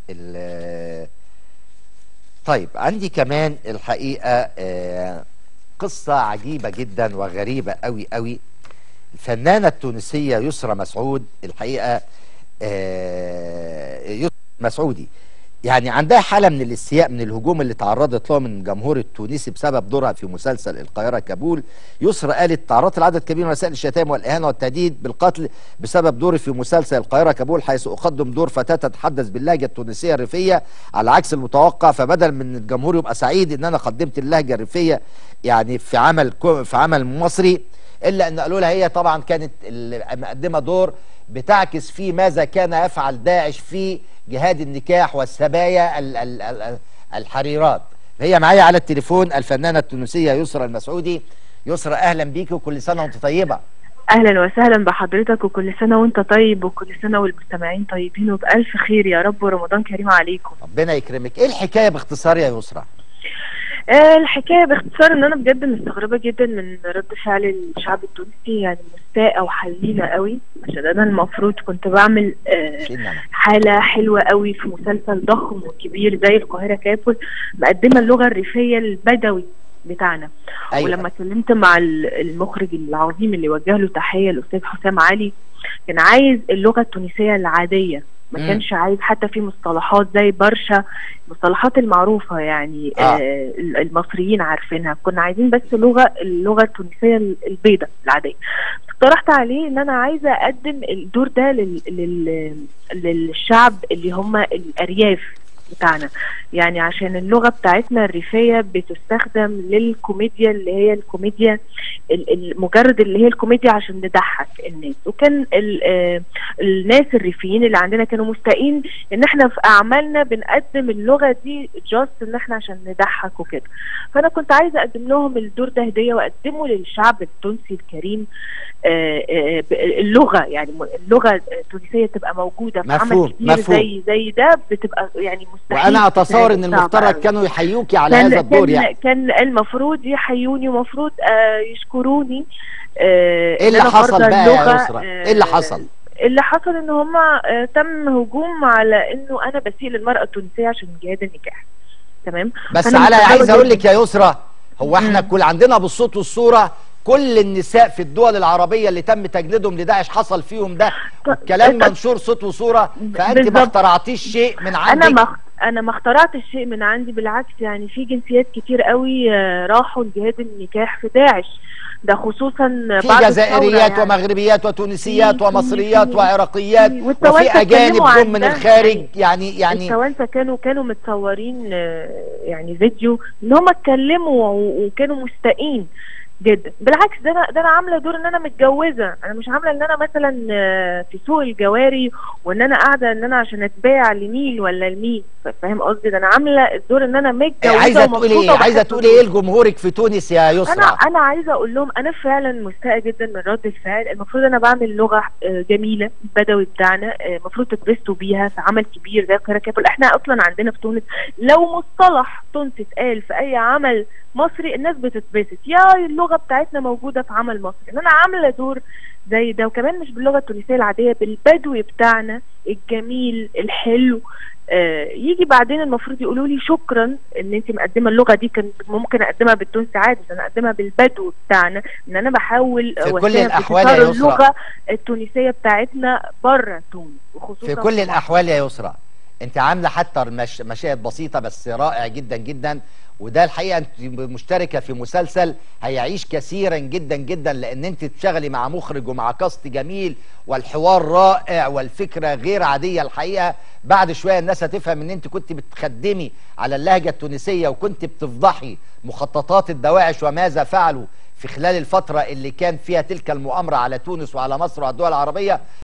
ال- طيب عندي كمان الحقيقة آه، قصة عجيبة جدا وغريبة قوي قوي الفنانة التونسية يسرى مسعود الحقيقة آه، يسرى مسعودي يعني عندها حالة من الاستياء من الهجوم اللي تعرضت له من الجمهور التونسي بسبب دورها في مسلسل القاهرة كابول يسرى قالت تعرضت لعدد كبير من وسائل الشتائم والإهانة والتهديد بالقتل بسبب دوري في مسلسل القاهرة كابول حيث أقدم دور فتاة تتحدث باللهجة التونسية الريفية على عكس المتوقع فبدل من الجمهور يبقى سعيد إن أنا قدمت اللهجة الريفية يعني في عمل كو- في عمل مصري إلا أن قالوا لها هي طبعا كانت ال- مقدمة دور بتعكس فيه ماذا كان يفعل داعش في جهاد النكاح والسبايا ال- ال- ال- الحريرات هي معايا على التليفون الفنانة التونسية يسرى المسعودي يسرى أهلا بيكي وكل سنة وأنت طيبة اهلا وسهلا بحضرتك وكل سنه وانت طيب وكل سنه والمستمعين طيبين وبالف خير يا رب ورمضان كريم عليكم ربنا يكرمك إيه الحكاية باختصار يا يسرى آه الحكايه باختصار ان انا بجد مستغربه جدا من رد فعل الشعب التونسي يعني مستاءه وحزينه قوي عشان انا المفروض كنت بعمل آه شيء نعم. حاله حلوه قوي في مسلسل ضخم وكبير زي القاهره كابول مقدمه اللغه الريفيه البدوي بتاعنا أيوة. ولما اتكلمت مع ال- المخرج العظيم اللي وجه له تحيه الاستاذ حسام علي كان عايز اللغه التونسيه العاديه ما مم. كانش عايز حتى في مصطلحات زي برشا المصطلحات المعروفه يعني آه. آه ال- المصريين عارفينها كنا عايزين بس لغه اللغه التونسيه ال- البيضاء العاديه اقترحت عليه ان انا عايزه اقدم الدور ده لل... لل... للشعب اللي هم الارياف بتاعنا يعني عشان اللغه بتاعتنا الريفيه بتستخدم للكوميديا اللي هي الكوميديا ال- ال- مجرد اللي هي الكوميديا عشان نضحك الناس وكان ال- آه، الناس الريفيين اللي عندنا كانوا مستائين ان احنا في اعمالنا بنقدم اللغه دي جاست ان احنا عشان نضحك وكده فانا كنت عايزه اقدم لهم الدور ده هديه واقدمه للشعب التونسي الكريم آه، آه، ب- اللغه يعني م- اللغه التونسيه تبقى موجوده في مفهوم، عمل كتير مفهوم. زي زي ده بتبقى يعني مستحيل وأنا أتصور إن صعبة المفترض أوي. كانوا يحيوكي على كان هذا الدور كان يعني كان المفروض يحيوني ومفروض آه يشكروني آه إيه إن اللي أنا حصل فرضة بقى يا اللغة، يسرى؟ آه، إيه اللي حصل؟ اللي حصل ان هم آه تم هجوم على انه انا بسيء للمراه التونسيه عشان جهاد النكاح تمام بس فأنا على مستغربة عايز اقول جداً. لك يا يسرى هو احنا مم. كل عندنا بالصوت والصوره كل النساء في الدول العربيه اللي تم تجنيدهم لداعش حصل فيهم ده والكلام طب- منشور صوت وصوره فانت ما بالظبط. اخترعتيش شيء من انا عندك ما انا ما اخترعتش شيء من عندي بالعكس يعني في جنسيات كتير قوي آه، راحوا لجهاد النكاح في داعش ده خصوصا في بعد جزائريات الثورة ومغربيات وتونسيات في- ومصريات في- وعراقيات في- والتوانسة وفي اجانب اتكلموا جم عن من ده. الخارج يعني يعني يعني التوانسه كانوا كانوا متصورين آه، يعني فيديو ان هم اتكلموا و- وكانوا مستائين جدا بالعكس ده انا ده انا عامله دور ان انا متجوزه انا مش عامله ان انا مثلا آه، في سوق الجواري وان انا قاعده ان انا عشان اتباع لمين ولا لمين ف- فاهم قصدي ده انا عامله الدور ان انا متجوزه عايزه تقولي ايه ومبسوطة عايزه وبحب تقولي دوري. ايه لجمهورك في تونس يا يسرى انا انا عايزه اقول لهم انا فعلا مستاءه جدا من رد الفعل المفروض انا بعمل لغه آه، جميله البدوي بتاعنا آه، المفروض تتبسطوا بيها في عمل كبير زي القاهره كابل احنا اصلا عندنا في تونس لو مصطلح تونسي اتقال في اي عمل مصري الناس بتتبسط يا اللغه بتاعتنا موجوده في عمل مصري ان انا عامله دور زي ده وكمان مش باللغه التونسيه العاديه بالبدوي بتاعنا الجميل الحلو آه، يجي بعدين المفروض يقولوا لي شكرا ان انت مقدمه اللغه دي كان ممكن اقدمها بالتونسي عادي بس انا اقدمها بالبدو بتاعنا ان انا بحاول في كل أوسع الأحوال انتشار يا يسرى. اللغه التونسيه بتاعتنا بره تونس وخصوصا في كل مصر. الاحوال يا يسرى انت عامله حتى مش مشاهد بسيطه بس رائع جدا جدا وده الحقيقه انت مشتركه في مسلسل هيعيش كثيرا جدا جدا لان انت تشتغلي مع مخرج ومع كاست جميل والحوار رائع والفكره غير عاديه الحقيقه بعد شويه الناس هتفهم ان انت كنت بتخدمي على اللهجه التونسيه وكنت بتفضحي مخططات الدواعش وماذا فعلوا في خلال الفتره اللي كان فيها تلك المؤامره على تونس وعلى مصر وعلى الدول العربيه